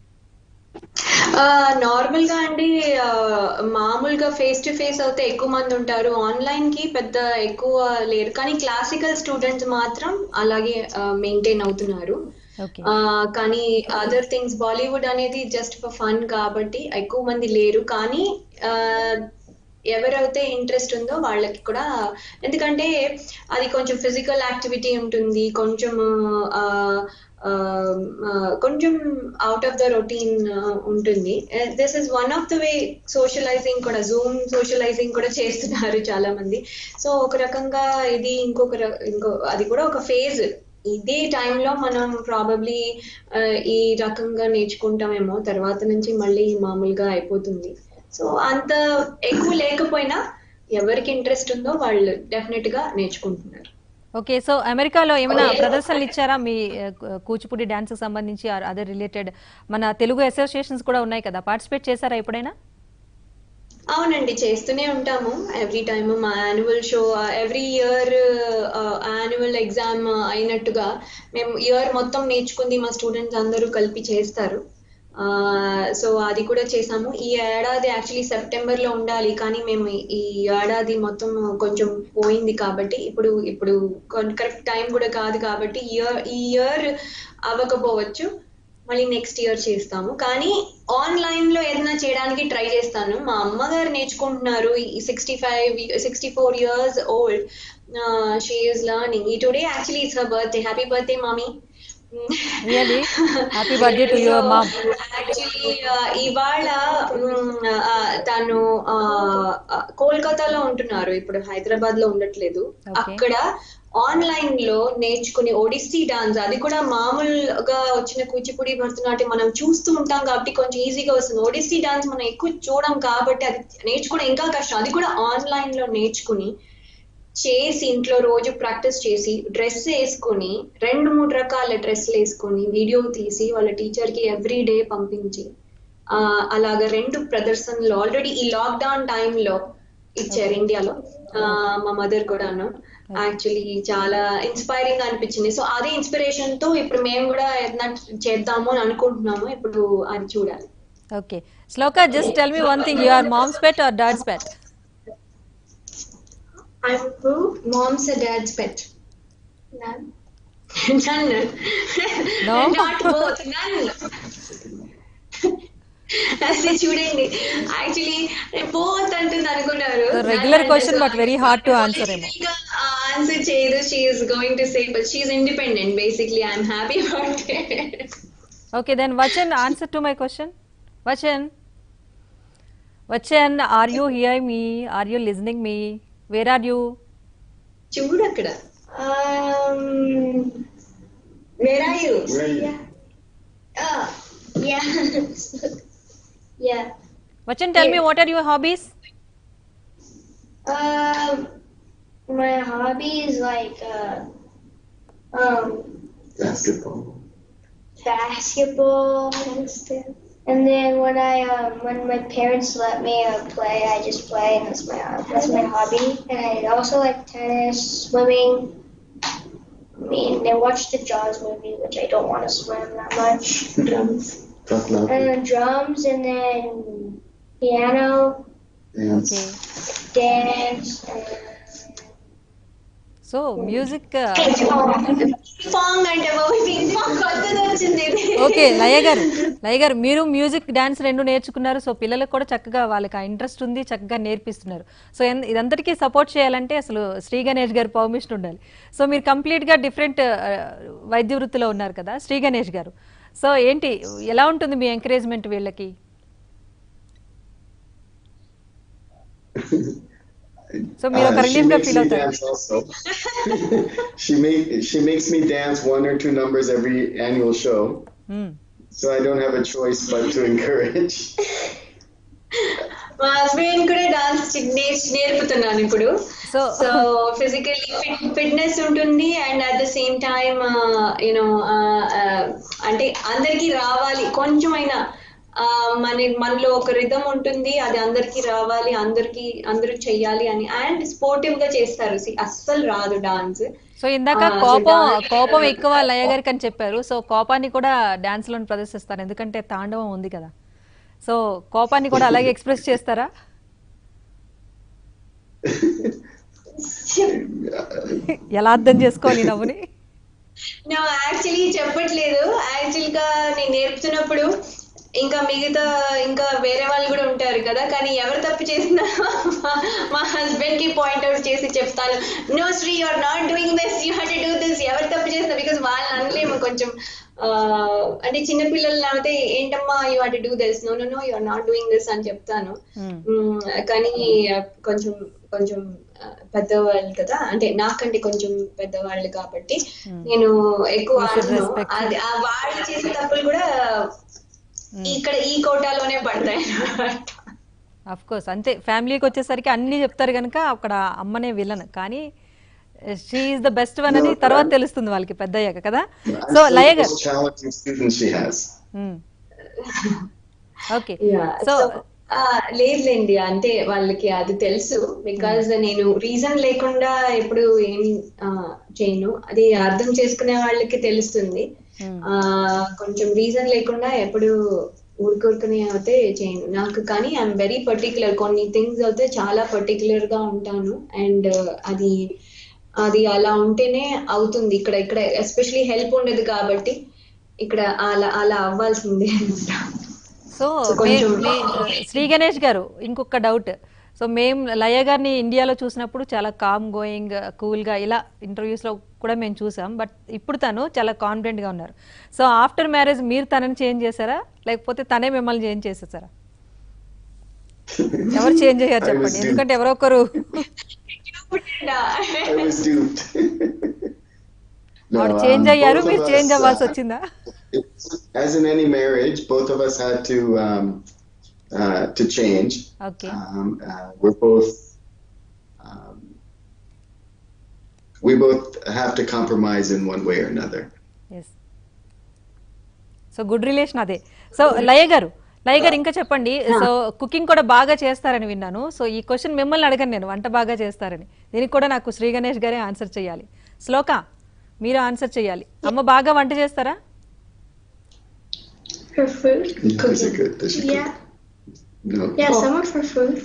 నార్మల్ గా అండి ఆ, మామూలుగా ఫేస్ టు ఫేస్ అయితే ఎక్కువ మంది ఉంటారు ఆన్లైన్ కి పెద్ద ఎక్కువ లేరు కానీ క్లాసికల్ స్టూడెంట్స్ మాత్రం అలాగే మెయింటైన్ అవుతున్నారు ఓకే ఆ, కానీ అదర్ థింగ్స్ బాలీవుడ్ అనేది జస్ట్ ఫర్ ఫన్ కాబట్టి ఎక్కువ మంది లేరు కానీ ఆ, ఎవరైతే ఇంట్రెస్ట్ ఉందో వాళ్ళకి కూడా ఎందుకంటే అది కొంచెం ఫిజికల్ యాక్టివిటీ ఉంటుంది కొంచెం ఆ, ఆ, ఆ, కొంచెం అవుట్ ఆఫ్ ద రొటీన్ ఉంటుంది this is one of the way socialising కూడా జూమ్ సోషలైజింగ్ కూడా చేస్తున్నారు చాలా మంది సో ఒక రకంగా ఇది ఇంకొక ర- ఇంకో అది కూడా ఒక ఫేజ్ ఇదే టైంలో మనం ప్రాబబ్లీ ఈ రకంగా నేర్చుకుంటామేమో తర్వాత నుంచి మళ్ళీ మామూలుగా అయిపోతుంది సో అంత ఎక్కువ లేకపోయినా ఎవరికి ఇంట్రెస్ట్ ఉందో వాళ్ళు డెఫినెట్ గా నేర్చుకుంటున్నారు ఓకే సో అమెరికాలో ఏమైనా ప్రదర్శనలు ఇచ్చారా మీ ఆ, కూ- కూచిపూడి డాన్స్ సంబంధించి అదర్ రిలేటెడ్ మన తెలుగు అసోసియేషన్స్ కూడా ఉన్నాయి కదా పార్టిసిపేట్ చేశారా ఎప్పుడైనా అవునండి చేస్తూనే ఉంటాము ఎవ్రీ టైమ్ మా annual show every year annual exam అయినట్టుగా మేము ఇయర్ మొత్తం నేర్చుకుంది మా స్టూడెంట్స్ అందరూ కలిపి చేస్తారు సో అది కూడా చేసాము ఈ ఏడాది యాక్చువల్లీ సెప్టెంబర్ లో ఉండాలి కానీ మేము ఈ ఏడాది మొత్తం కొంచెం పోయింది కాబట్టి ఇప్పుడు ఇప్పుడు కరెక్ట్ టైం కూడా కాదు కాబట్టి ఇయర్ ఈ ఇయర్ అవ్వకపోవచ్చు మళ్ళీ నెక్స్ట్ ఇయర్ చేస్తాము కానీ ఆన్లైన్ లో ఏదైనా చేయడానికి ట్రై చేస్తాను మా అమ్మగారు నేర్చుకుంటున్నారు sixty five sixty four years old she is learning ఈ today actually it's her birthday happy birthday mommy really happy birthday to your mom actually ఇవాళ మ్, ఆ, తను ఆ, ఆ, కోల్కతాలో ఉంటున్నారు ఇప్పుడు హైదరాబాద్ లో ఉండట్లేదు Okay. అక్కడ ఆన్లైన్ లో నేర్చుకునే ఒడిస్సీ డాన్స్ అది కూడా మామూలుగా వచ్చిన కూచిపూడి భరతనాట్యం మనం చూస్తూ ఉంటాం కాబట్టి కొంచెం ఈజీగా వస్తుంది ఒడిస్సీ డాన్స్ మనం ఎక్కువ చూడం కాబట్టి అది నేర్చుకోవడం ఇంకా కష్టం అది కూడా ఆన్లైన్ లో నేర్చుకుని చేసి ఇంట్లో రోజు ప్రాక్టీస్ చేసి డ్రెస్ వేసుకొని రెండు మూడు రకాల డ్రెస్లు వేసుకొని వీడియో తీసి వాళ్ళ టీచర్ కి ఎవ్రీ డే పంపించి ఆ అలాగ రెండు ప్రదర్శనలు ఆల్రెడీ ఈ లాక్డౌన్ టైంలో ఇచ్చారు ఇండియాలో ఆ, మా మదర్ కూడాను యాక్చువల్లీ చాలా ఇన్స్పైరింగ్ అనిపించింది సో అదే ఇన్స్పిరేషన్ తో ఇప్పుడు మేము కూడా ఏదైనా చేద్దాము అని అనుకుంటున్నాము ఇప్పుడు అది చూడాలి okay Shloka just tell me one thing your mom's pet or dad's pet I'm who? Mom's dad's pet None. none No? not both none అదే చూడండి యాక్చువల్లీ బోత్ అంటుంది అనుకున్నారు So, regular question, but very hard to answer ఏమో. Answer చేయదు she is going to say but she is independent basically I'm happy about it Okay, then Vachan, answer to my question. Vachan. Vachan, are you hearing me? Are you listening me? Where are you? చూడు అక్కడ Um, where are you Where are you? oh, yeah. yeah. Vachan, tell me what are your hobbies? Um, my hobbies like uh, um, Basketball. basketball and stuff. And then when I um, when my parents let me uh, play, I just play, and that's my that's my hobby. And I also like tennis, swimming. I mean, I watched the Jaws movie, which I don't want to swim that much. Drums Talk loud. and then drums, and then piano, Dance. Okay. dance, and So, music. Uh, pong అంటే బాబు ping pong కొత్తది వచ్చింది okay Laya గారు లయ గారు మీరు music dance రెండు నేర్చుకున్నారు so పిల్లలకు కూడా చక్కగా వాళ్ళకి ఆ ఇంట్రెస్ట్ ఉంది చక్కగా నేర్పిస్తున్నారు సో ఎన్- ఇదంతటికీ సపోర్ట్ చేయాలంటే అసలు శ్రీ గణేష్ గారు పర్మిషన్ ఉండాలి సో మీరు కంప్లీట్ గా డిఫరెంట్ వైద్య వృత్తిలో ఉన్నారు కదా శ్రీ గణేష్ గారు సో ఏంటి ఎలా ఉంటుంది మీ ఎంకరేజ్మెంట్ వీళ్ళకి సో మీరు ఒక Uh, she రిలీఫ్ గా makes ఫీల్ me అవుతారు dance also. she make she makes me dance one or two numbers every annual show, hmm. so I don't have a choice but to encourage. మా husband కూడా dance నేర్పుతున్నాను ఇప్పుడు so so physically fitness ఉంటుంది and at the same time you know అంటే అందరికీ రావాలి కొంచెమైనా ఆ, మన మనలో ఒక రిధం ఉంటుంది అది అందరికీ రావాలి అందరికీ అందరూ చెయ్యాలి అని అండ్ స్పోర్టివ్ గా చేస్తారు See, అస్సలు రాదు డాన్స్ సో ఇందాక ఆ, కోపం so dance- కోపం ఎక్కువ లయ గారికి అని చెప్పారు సో కోపాన్ని కూడా డాన్స్ లో ప్రదర్శిస్తారు ఎందుకంటే తాండవం ఉంది కదా సో కోపాన్ని కూడా అలాగే ఎక్స్ప్రెస్ చేస్తారా ఎలా అర్థం చేసుకోవాలి ఈ నవ్వుని నో యాక్చువల్లీ చెప్పట్లేదు యాక్చువల్ గా నేను నేర్పుతున్నప్పుడు ఇంకా మిగతా ఇంకా వేరే వాళ్ళు కూడా ఉంటారు కదా కానీ ఎవరు తప్పు చేసినా మా- మా హస్బెండ్ కి పాయింట్ అవుట్ చేసి చెప్తాను no Shri you are not doing this you have to do this ఎవరు తప్పు చేసినా బికాస్ వాళ్ళని అనలేము కొంచెం ఆ, అంటే చిన్న పిల్లల్ని అయితే ఏంటమ్మా you have to do this no no no you are not doing this అని చెప్తాను Hmm. మ్మ్, కానీ ఆ, కొంచెం కొంచెం ఆ, పెద్దవాళ్ళు కదా అంటే నాకంటే కొంచెం పెద్దవాళ్ళు కాబట్టి నేను ఎక్కువ You should ఆడను. respect అది ఆ వాళ్ళు చేసే తప్పులు కూడా ఇక్కడ ఈ కోటాలోనే పడతాయి అన్నమాట. అఫ్ కోర్స్ అంతే ఫ్యామిలీకి వచ్చేసరికి అన్ని చెప్తారు కనుక అక్కడ అమ్మనే విలన్ కానీ she is the best one అని తర్వాత తెలుస్తుంది వాళ్ళకి పెద్ద అయ్యాక కదా I'm so still Laya the గారు most challenging student she has. Okay Yeah. So So, ఆ, లేదులేండి అంటే వాళ్ళకి అది తెలుసు బికాజ్ నేను రీజన్ లేకుండా ఎప్పుడు ఏం ఆ, చేయను అది అర్థం చేసుకునే వాళ్ళకి తెలుస్తుంది ఆ కొంచెం రీజన్ లేకుండా ఎప్పుడు ఊరుకూరుకునే అయితే చేయను నాకు కానీ ఐఎమ్ వెరీ పర్టికులర్ కొన్ని థింగ్స్ అయితే చాలా పర్టికులర్ గా ఉంటాను అండ్ అది అది అలా ఉంటేనే అవుతుంది ఇక్కడ ఇక్కడ ఎస్పెషలీ హెల్ప్ ఉండదు కాబట్టి ఇక్కడ అలా అలా అవ్వాల్సిందే సో So, కొంచెం- శ్రీ గణేష్ గారు ఇంకొక డౌట్ సో మేము లయ గారిని ఇండియాలో చూసినప్పుడు చాలా కామ్ గోయింగ్ కూల్గా ఇలా ఇంటర్వ్యూస్లో కూడా మేము చూసాం బట్ ఇప్పుడు తను చాలా కాన్ఫిడెంట్గా ఉన్నారు సో ఆఫ్టర్ మ్యారేజ్ మీరు తనని చేంజ్ చేశారా లేకపోతే తనే మిమ్మల్ని చేంజ్ చేసేసారా ఎవరు చేంజ్ అయ్యారు I was చెప్పండి duped. ఎందుకంటే ఎవరో ఒకరు I was duped. No, ఆవిడ um, చేంజ్ అయ్యారు both of మీరు us, చేంజ్ అవ్వాల్సి uh, వచ్చిందా as in any marriage, both of us had to um, uh, to change. Okay Um, uh, we're both um, we both have to compromise in one way or another. Yes so good relation అదే so Laya గారు లయ గారు ఇంకా చెప్పండి so cooking కూడా బాగా చేస్తారని విన్నాను so ఈ క్వశ్చన్ మిమ్మల్ని అడగను నేను వంట బాగా చేస్తారని దీనికి కూడా నాకు శ్రీ గణేష్ గారే ఆన్సర్ చేయాలి శ్లోక మీరు ఆన్సర్ చేయాలి అమ్మ బాగా వంట చేస్తారా Her food? Is it good? Does she Yeah. cook? No. Yeah, some of her food.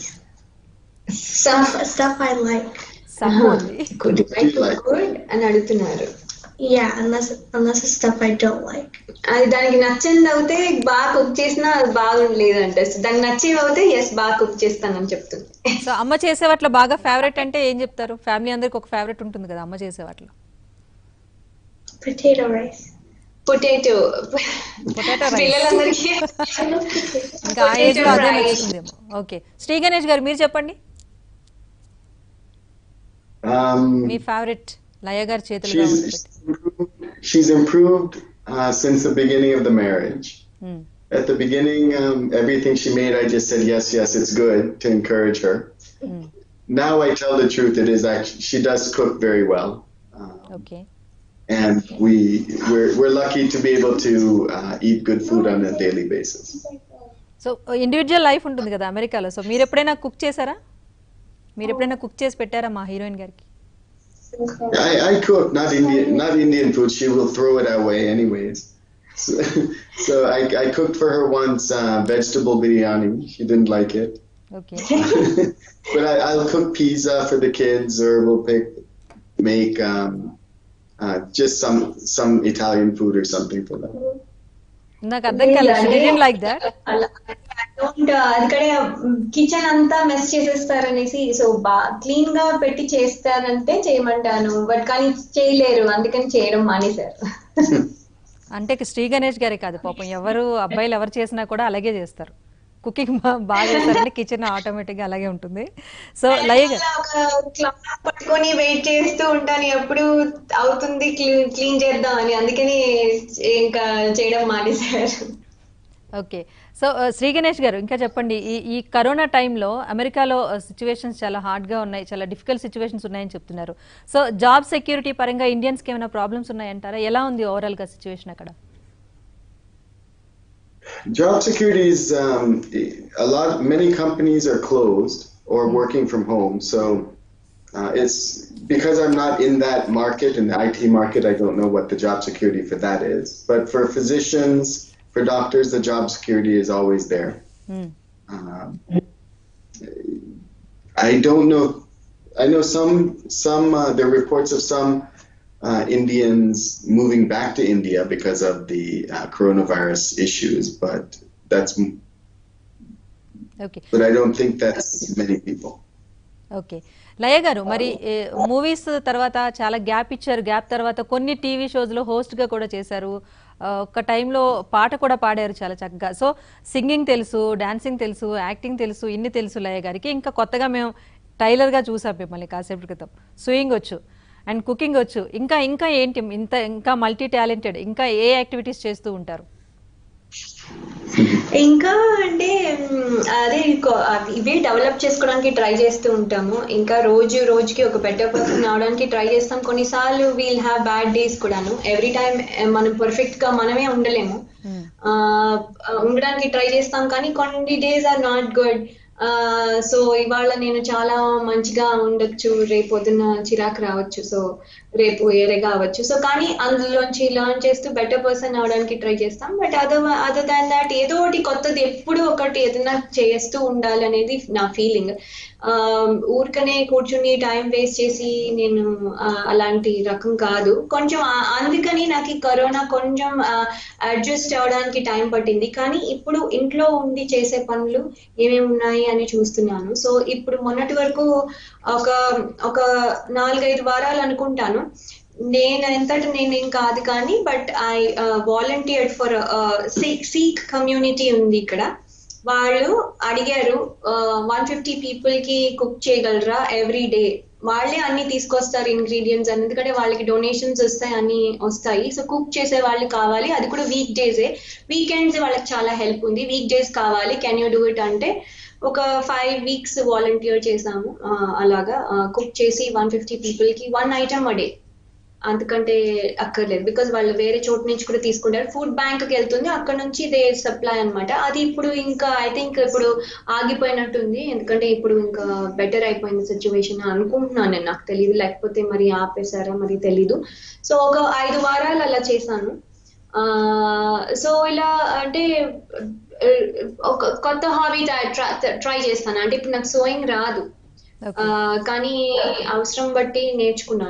Stuff, stuff I like. Some only good you like? Good అని అడుగుతున్నారు Yeah, unless unless it's stuff I don't like. అది దానికి నచ్చంది అవుతే బాగా cook చేసినా అది బాగుండలేదు అంటే దానికి నచ్చేవి అవుతే ఎస్ బాగా కుక్ చేస్తానని చెప్తుంది సో అమ్మ చేసే వాటిలో బాగా ఫేవరెట్ అంటే ఏం చెప్తారు ఫ్యామిలీ అందరికి ఒక ఫేవరెట్ ఉంటుంది కదా అమ్మ చేసే వాటిలో Potato rice. Potato Potato rice. పిల్లలందరికీ ఇంకా ఆ ఏజ్ లో అదే Potato rice. నచ్చుతుందేమో ఓకే శ్రీ గణేష్ గారు మీరు చెప్పండి Um, మీ ఫేవరెట్ లయ గారి చేతులుగా she's, ఉంటుంది she's improved, she's improved uh, since the beginning of the marriage. Um, At the beginning, um, everything she made, I just said yes, yes, it's good to encourage her. Um, Now I tell the truth; it is actually she does cook very well, um, okay and we we're, we're lucky to be able to uh, eat good food on a daily basis. So individual life ఉంటుంది కదా అమెరికాలో so మీరు ఎప్పుడైనా cook చేశారా మీరు ఎప్పుడైనా cook చేసి పెట్టారా మా హీరోయిన్ గారికి I, I cook not Indian not Indian food. She will throw it away anyways. So, so I, I cooked for her once uh, vegetable biryani. She didn't like it, okay but I, I'll cook pizza for the kids, or we'll pick make um, uh, just some some Italian food or something for them. నాకు అర్థం కాలేదు like that అలా don't, uh, అందుకనే kitchen అంతా mess చేసేస్తారనేసి so బా clean గా పెట్టి చేస్తారంటే చేయమంటాను బట్ కానీ చేయలేరు అందుకని చేయడం మానేశారు అంటే శ్రీ గణేష్ గారే కాదు పాపం ఎవరు అబ్బాయిలు ఎవరు చేసినా కూడా అలాగే చేస్తారు కుకింగ్ బాగా చేస్తారంటే కిచెన్ ఆటోమేటిక్ గా అలాగే ఉంటుంది సో లయ గారు అలా ఒక క్లాత్ పట్టుకొని వెయిట్ చేస్తూ ఉంటాను ఎప్పుడు అవుతుంది క్లీన్ చేద్దాం అని అందుకని ఇంకా చేయడం మానేశారు ఓకే సో శ్రీ గణేష్ గారు ఇంకా చెప్పండి ఈ ఈ కరోనా టైంలో అమెరికాలో సిచ్యువేషన్స్ చాలా హార్డ్గా ఉన్నాయి చాలా డిఫికల్ట్ సిచ్యువేషన్స్ ఉన్నాయని చెప్తున్నారు సో జాబ్ సెక్యూరిటీ పరంగా ఇండియన్స్కి ఏమైనా ప్రాబ్లమ్స్ ఉన్నాయంటారా ఎలా ఉంది ఓవరాల్గా సిచ్యువేషన్ అక్కడ Job security is um, a lot. Many companies are closed or working from home, so uh, it's because I'm not in that market in the IT market. I don't know what the job security for that is. But for physicians, for doctors, the job security is always there. Hmm. Um, I don't know. I know some some uh, there are reports of some uh, Indians moving back to India because of the uh, coronavirus issues, but that's okay but I don't think that's many people. Okay Laya గారు మరి movies తర్వాత చాలా gap ఇచ్చారు gap తర్వాత కొన్ని TV షోస్లో హోస్ట్గా కూడా చేశారు ఆ, ఒక టైంలో పాట కూడా పాడారు చాలా చక్కగా సో సింగింగ్ తెలుసు డాన్సింగ్ తెలుసు యాక్టింగ్ తెలుసు ఇన్ని తెలుసు లయ గారికి ఇంకా కొత్తగా మేము టైలర్గా చూసాం మిమ్మల్ని కాసేపటి క్రితం స్వింగ్ వచ్చు అండ్ కుకింగ్ వచ్చు ఇంకా ఇంకా ఏంటి ఇంత ఇంకా మల్టీ టాలెంటెడ్ ఇంకా ఏ యాక్టివిటీస్ చేస్తూ ఉంటారు ఇంకా అంటే మ్, అదే కొ- అవి- ఇవే డెవలప్ చేసుకోవడానికి ట్రై చేస్తూ ఉంటాము ఇంకా రోజు రోజుకి ఒక బెటర్ పర్సన్ అవడానికి ట్రై చేస్తాం కొన్నిసార్లు వీల్ హ్యావ్ బ్యాడ్ డేస్ కూడాను ఎవ్రీ టైం మనం పర్ఫెక్ట్ గా మనమే ఉండలేము ఆ, ఉండడానికి ట్రై చేస్తాం కానీ కొన్ని days are not good so ఇవాళ నేను చాలా మంచిగా ఉండొచ్చు రేపు పొద్దున్న చిరాకు రావచ్చు సో రేపు వేరే కావచ్చు సో కానీ అందులోంచి లర్న్ చేస్తూ బెటర్ పర్సన్ అవడానికి ట్రై చేస్తాం but other other than that ఏదో ఒకటి కొత్తది ఎప్పుడు ఒకటి ఏదైనా చేస్తూ ఉండాలి అనేది నా ఫీలింగ్ ఊరికనే కూర్చుని టైం వేస్ట్ చేసి నేను ఆ, అలాంటి రకం కాదు కొంచెం ఆ- అందుకని నాకు ఈ కరోనా కొంచెం అడ్జస్ట్ అవడానికి టైం పట్టింది కానీ ఇప్పుడు ఇంట్లో ఉండి చేసే పనులు ఏమేమి ఉన్నాయి అని చూస్తున్నాను సో ఇప్పుడు మొన్నటి వరకు ఒక ఒక నాలుగైదు వారాలు అనుకుంటాను నేను ఎంతటి నేను ఏం కాదు కానీ but I volunteered for Sikh community ఉంది ఇక్కడ వాళ్ళు అడిగారు వన్ ఫిఫ్టీ పీపుల్ కి కుక్ చేయగలరా ఎవ్రీ డే వాళ్ళే అన్ని తీసుకొస్తారు ఇంగ్రీడియంట్స్ అని ఎందుకంటే వాళ్ళకి డొనేషన్స్ వస్తాయి అన్ని వస్తాయి సో కుక్ చేసే వాళ్ళు కావాలి అది కూడా వీక్ డేసే వీకెండ్స్ వాళ్ళకి చాలా హెల్ప్ ఉంది వీక్ డేస్ కావాలి కెన్ యూ డూ ఇట్ అంటే ఒక ఫైవ్ వీక్స్ వాలంటీర్ చేసాము ఆ, అలాగా కుక్ చేసి వన్ ఫిఫ్టీ పీపుల్ కి వన్ ఐటమ్ అ డే అంతకంటే అక్కర్లేదు బికాజ్ వాళ్ళు వేరే చోటు నుంచి కూడా తీసుకుంటారు ఫుడ్ బ్యాంక్ కి వెళ్తుంది అక్కడ నుంచి దే సప్లై అన్నమాట అది ఇప్పుడు ఇంకా ఐ థింక్ ఇప్పుడు ఆగిపోయినట్టుంది ఎందుకంటే ఇప్పుడు ఇంకా బెటర్ అయిపోయింది సిచ్యువేషన్ అనుకుంటున్నాను నేను నాకు తెలియదు లేకపోతే మరి ఆపేశారా మరి తెలీదు సో ఒక ఐదు వారాలు అలా చేశాను ఆ సో ఇలా అంటే ఆ, ఒక కొత్త హాబీ ట్రై చేస్తాను అంటే ఇప్పుడు నాకు సోయింగ్ రాదు ఓకే ఆ, కానీ అవసరం బట్టి నేర్చుకున్నాను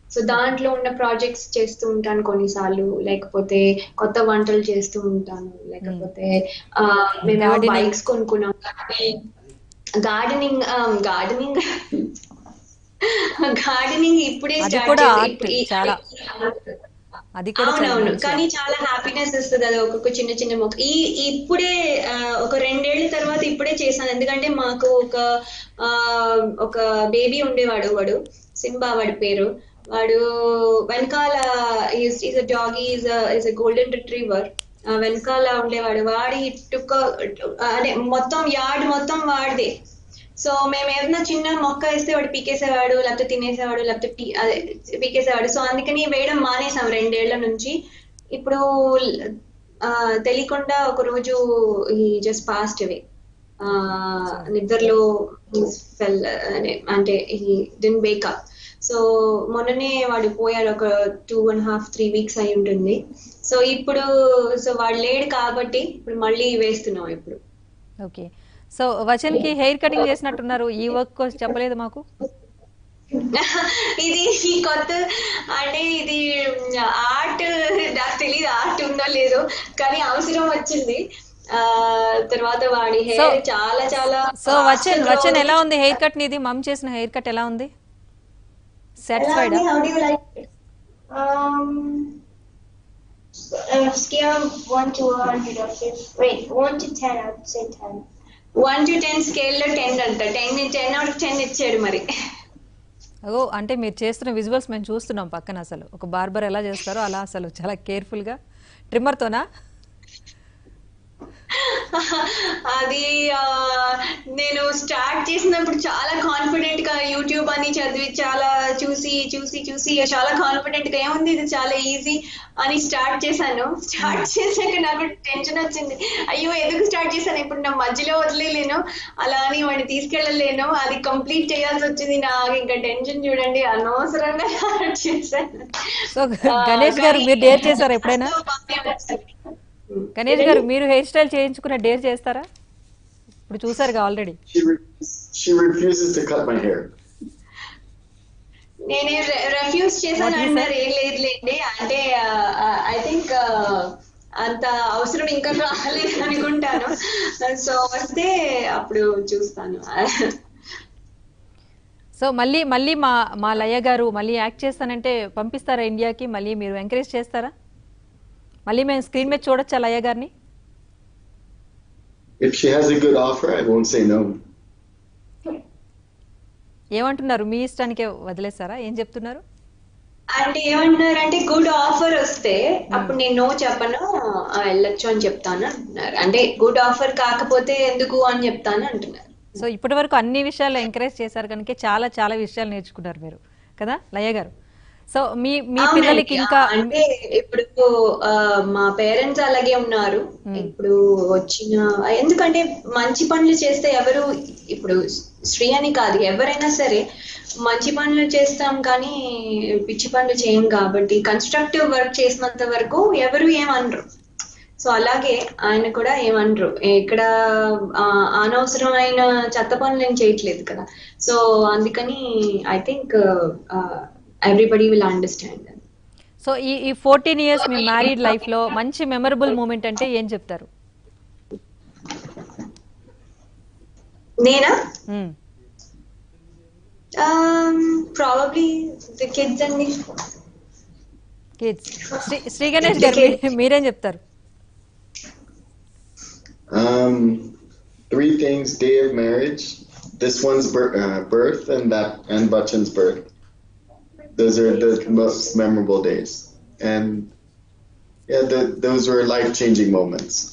సో దాంట్లో ఉన్న ప్రాజెక్ట్స్ చేస్తూ ఉంటాను కొన్నిసార్లు లేకపోతే కొత్త వంటలు చేస్తూ ఉంటాను లేకపోతే ఆ, మేము Gardening. బైక్స్ కొనుక్కున్నాం గార్డెనింగ్ గార్డెనింగ్ గార్డెనింగ్ ఇప్పుడే అది స్టార్ట్ కూడా చేసి art ఇప్పుడు ఈ- చాలా. అది కూడా చాలా అవునవును మంచిది. కానీ చాలా హ్యాపీనెస్ ఇస్తుంది అది ఒక్కొక్క చిన్న చిన్న మొక్క ఈ ఇప్పుడే ఆ, ఒక రెండేళ్ల తర్వాత ఇప్పుడే చేశాను ఎందుకంటే మాకు ఒక ఆ, ఒక బేబీ ఉండేవాడు వాడు సింబా వాడి పేరు వాడు వెనకాల is a dog is is a golden retriever వెనకాల ఉండేవాడు వాడి టుక్క అదే మొత్తం యార్డ్ మొత్తం వాడిదే సో మేము ఏదైనా చిన్న మొక్క వేస్తే వాడు పీకేసేవాడు లేకపోతే తినేసేవాడు లేకపోతే పీ- అదే పీకేసేవాడు సో అందుకని వేయడం మానేసాం రెండేళ్ల నుంచి ఇప్పుడు ఆ, తెలియకుండా ఒక రోజు ఈ జస్ట్ పాస్ట్ అవే నిద్రలో ఫెల్ అంటే ఈ డిన్ వేకప్ సో మొన్ననే వాడు పోయాడు ఒక two and half three weeks అయి ఉంటుంది సో ఇప్పుడు సో వాడు లేడు కాబట్టి ఇప్పుడు మళ్ళీ వేస్తున్నాం ఇప్పుడు ఓకే సో వచన్ కి హెయిర్ కటింగ్ చేసినట్టున్నారు ఈ వర్క్ కోసం చెప్పలేదు మాకు ఇది ఈ కొత్త అంటే ఇది ఆర్ట్ నాకు తెలియదు ఆర్ట్ ఉందో లేదో కానీ అవసరం వచ్చింది ఆ తర్వాత వాడి హెయిర్ So- చాలా చాలా so Vachan fast Vachan grow- ఎలా ఉంది హెయిర్ కట్ నీది మమ్ చేసిన హెయిర్ కట్ ఎలా ఉంది ఎలా సాటిస్ఫైడ్ ఉంది? How do you like it? Um, uh, scale of 1 to 100 or 50. Wait, 1 to 10, I would say 10. One to ten scale లో టెన్ అంట ten ten out of ten ఇచ్చాడు మరి ఓ అంటే మీరు చేస్తున్న విజువల్స్ మేము చూస్తున్నాం పక్కన అసలు ఒక బార్బర్ ఎలా చేస్తారో అలా అసలు చాలా కేర్ఫుల్ గా ట్రిమ్మర్ తోనా అది ఆ, నేను స్టార్ట్ చేసినప్పుడు చాలా కాన్ఫిడెంట్ గా యూట్యూబ్ అని చదివి చాలా చూసి చూసి చూసి చాలా కాన్ఫిడెంట్ గా ఏముంది ఇది చాలా ఈజీ అని స్టార్ట్ చేశాను స్టార్ట్ చేశాక నాకు టెన్షన్ వచ్చింది అయ్యో ఎందుకు స్టార్ట్ చేశాను ఇప్పుడు నా మధ్యలో వదిలేలేను అలా అని వాడిని తీసుకెళ్ళలేను అది కంప్లీట్ చేయాల్సి వచ్చింది నాకు ఇంకా టెన్షన్ చూడండి అనవసరంగా స్టార్ట్ చేశాను సో గణేష్ గారు మీరు డేర్ చేశారా ఎప్పుడైనా గణేష్ గారు మీరు హెయిర్ స్టైల్ చేయించుకున్న డేర్ చేస్తారా ఇప్పుడు చూసారుగా already She, re- she refuses to cut my hair. నేనే రెఫ్యూజ్ చేశాను What you అన్నారు ఏం లేదులేండి అంటే ఐ థింక్ అంత అవసరం ఇంకా రాలేదు అనుకుంటాను సో వస్తే అప్పుడు చూస్తాను సో మళ్ళీ మళ్ళీ మా మా లయ్య గారు మళ్ళీ యాక్ట్ చేస్తానంటే పంపిస్తారా ఇండియాకి మళ్ళీ మీరు ఎంకరేజ్ చేస్తారా మళ్ళీ మేము స్క్రీన్ మీద చూడొచ్చా లయ్య గారిని If she has a good offer, I won't say no. ఏమంటున్నారు మీ ఇష్టానికే వదిలేస్తారా ఏం చెప్తున్నారు అంటే ఏమంటున్నారు అంటే గుడ్ ఆఫర్ వస్తే అప్పుడు నేను నో చెప్పను ఆ, వెళ్ళొచ్చు అని చెప్తాను అంటున్నారు అంటే గుడ్ ఆఫర్ కాకపోతే ఎందుకు అని చెప్తాను అంటున్నారు సో ఇప్పటి వరకు అన్ని విషయాల్లో ఎంకరేజ్ చేశారు కనుక చాలా చాలా విషయాలు నేర్చుకున్నారు మీరు కదా లయ్య గారు సో మీ మీ అవునండి. పిల్లలకి ఇంకా ఆ, అంటే ఇప్పుడు ఆ, మా పేరెంట్స్ అలాగే ఉన్నారు ఇప్పుడు వచ్చిన ఎందుకంటే మంచి పనులు చేస్తే ఎవరు ఇప్పుడు స్త్రీ అని కాదు ఎవరైనా సరే మంచి పనులు చేస్తాం కానీ పిచ్చి పనులు చేయం కాబట్టి కన్స్ట్రక్టివ్ వర్క్ చేసినంత వరకు ఎవరు ఏమనరు సో అలాగే ఆయన కూడా ఏమనరు ఇక్కడ ఆ, అనవసరమైన చెత్త పనులు ఏం చేయట్లేదు కదా సో అందుకని I think everybody will understand so ఈ ఈ ఫోర్టీన్ ఇయర్స్ మీ మ్యారీడ్ లైఫ్ లో మంచి మెమరబుల్ మూమెంట్ అంటే ఏం చెప్తారు నేనా మ్మ్. ప్రాబబ్లీ ది కిడ్స్ అండి కిడ్స్ శ్రీ శ్రీ గణేష్ గారు మీ- మీరేం చెప్తారు Um, three things: day of marriage, this one's bir- uh, birth, and that and Bachchan's birth. Those are the most memorable days, and yeah, the, those were life-changing moments.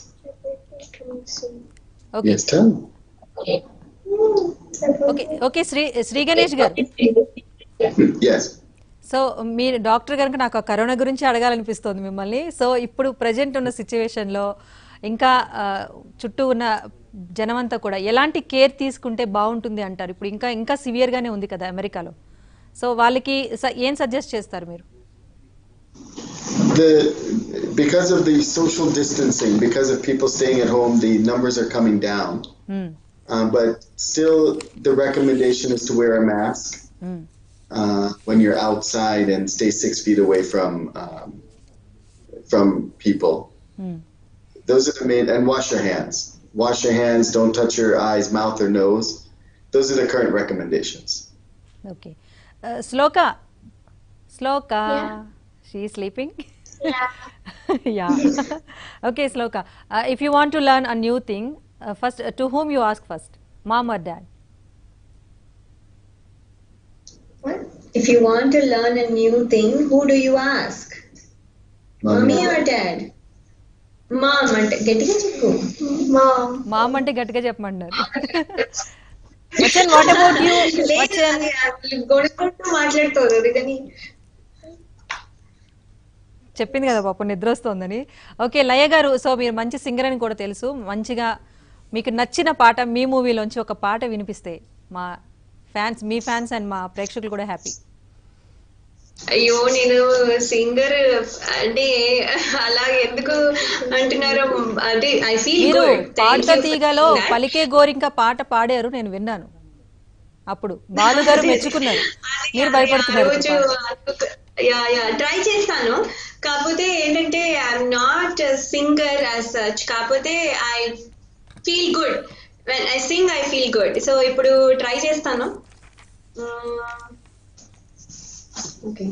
Okay Yes, tell. me. Okay okay Shri Shri Ganesh గారు yes. So మీరు doctor కనుక నాకు ఆ corona గురించి అడగాలనిపిస్తోంది మిమ్మల్ని so ఇప్పుడు present ఉన్న situation లో ఇంకా ఆ, చుట్టూ ఉన్న జనమంతా కూడా ఎలాంటి కేర్ తీసుకుంటే బాగుంటుంది అంటారు ఇప్పుడు ఇంకా ఇంకా సివియర్ గానే ఉంది కదా అమెరికాలో సో వాళ్ళకి స- ఏం సజెస్ట్ చేస్తారు మీరు The because of the social distancing, because of people staying at home, the numbers are coming down. Hmm. Um, but still, the recommendation is to wear a mask. Hmm. uh, when you're outside and stay six feet away from um, from people. Hmm. Those are the main and wash your hands. Wash your hands. Don't touch your eyes, mouth, or nose. Those are the current recommendations. Okay Shloka Shloka she sleeping Yeah. Yeah okay Shloka if you want to learn a new thing first to whom you ask first mom or dad What? If you want to learn a new thing, who do you ask? Mommy or dad? Mom అంటే గట్టిగా చెప్పు Mom. Ma'am అంటే గట్టిగా చెప్పమంటారు వచ్చన్ what about you లేదు, వచ్చన్ అది వాళ్ళు గొడుక్కుంటూ మాట్లాడుతారు అది కానీ చెప్పింది కదా పాపం నిద్ర వస్తోందని ఓకే లయ గారు సో మీరు మంచి సింగర్ అని కూడా తెలుసు మంచిగా మీకు నచ్చిన పాట మీ మూవీలోంచి ఒక పాట వినిపిస్తే మా ఫ్యాన్స్ మీ ఫ్యాన్స్ అండ్ మా ప్రేక్షకులు కూడా హ్యాపీ అయ్యో నేను సింగర్ అంటే అలా ఎందుకు అంటున్నారు అంటే ఐ ఫీల్ మీరు గుడ్ పాడుతా తీగలో పలికే గోరింక పాట పాడారు నేను విన్నాను అప్పుడు బాలు గారు మెచ్చుకున్నారు మీరు భయపడుతున్నారు ఇప్పుడు పాట. యా యా ట్రై చేస్తాను కాకపోతే ఏంటంటే I'm not singer as such కాకపోతే I feel good when I sing I feel good so ఇప్పుడు ట్రై చేస్తాను ఓకే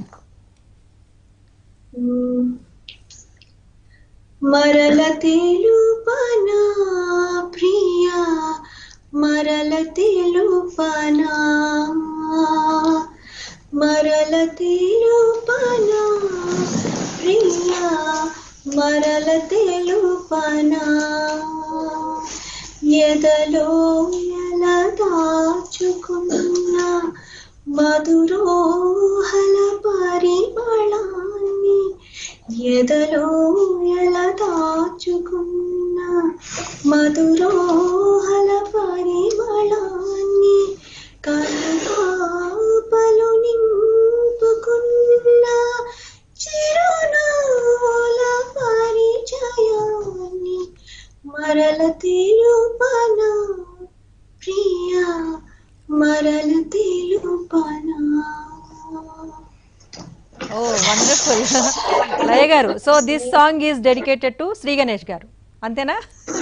మరల తెలుపనా ప్రియా మరల తెలుపనా మరల తెలుపనా ప్రియా మరల తెలుపనా ఎదలో ఎలా దాచుకున్న మధురోహల పరిమళాన్ని ఎదలో ఎలా దాచుకున్న మధురోహల పరిమళాన్ని కనుపాపలు నింపుకున్న చిరునవ్వుల పరిచయాన్ని మరల తెలుపనా ప్రియా మరల తెలుపనా ఓ వండర్ఫుల్ లయ గారు so this song is dedicated to Shri Ganesh గారు అంతేనా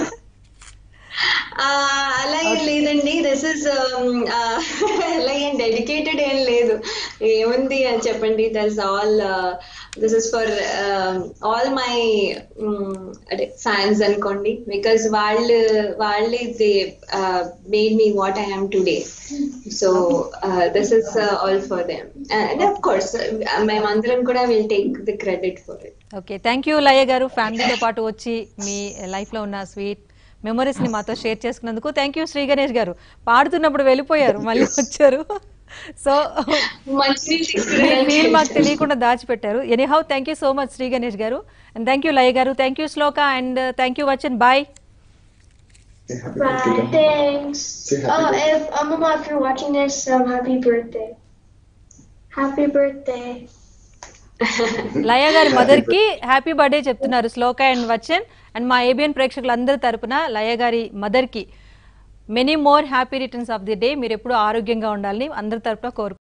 ఆ, అలా ఏం లేదండి దిస్ ఇస్ అలా ఏం డెడికేటెడ్ ఏం లేదు ఏముంది అని చెప్పండి that's all this is for all my అదే ఫ్యాన్స్ అనుకోండి బికాస్ వాళ్ళు వాళ్ళే they made me what I am today so this is all for them and of course మేమందరం కూడా will take the credit for it okay thank you Laya గారు ఫ్యామిలీతో పాటు వచ్చి మీ లైఫ్లో ఉన్న స్వీట్ మెమరీస్ని మాతో షేర్ చేసుకున్నందుకు థ్యాంక్ యూ శ్రీ గణేష్ గారు పాడుతున్నప్పుడు వెళ్ళిపోయారు మళ్ళీ వచ్చారు సో మంచి మీరు మాకు తెలియకుండా దాచిపెట్టారు anyhow thank you so much Shri Ganesh గారు అండ్ థ్యాంక్ యూ లయ గారు thank you Shloka and thank you Vachan bye Say happy Bye. birthday. Dad. Thanks. Say happy Oh, birthday. if um, Mama, if you're watching this, um, happy birthday. Happy birthday. Laya గారి mother కి happy birthday చెప్తున్నారు Shloka and Vachan and మా ABN ప్రేక్షకులందరి తరపున లయ గారి mother కి many more happy returns of the day మీరు ఎప్పుడు ఆరోగ్యంగా ఉండాలని అందరి తరపున కోరు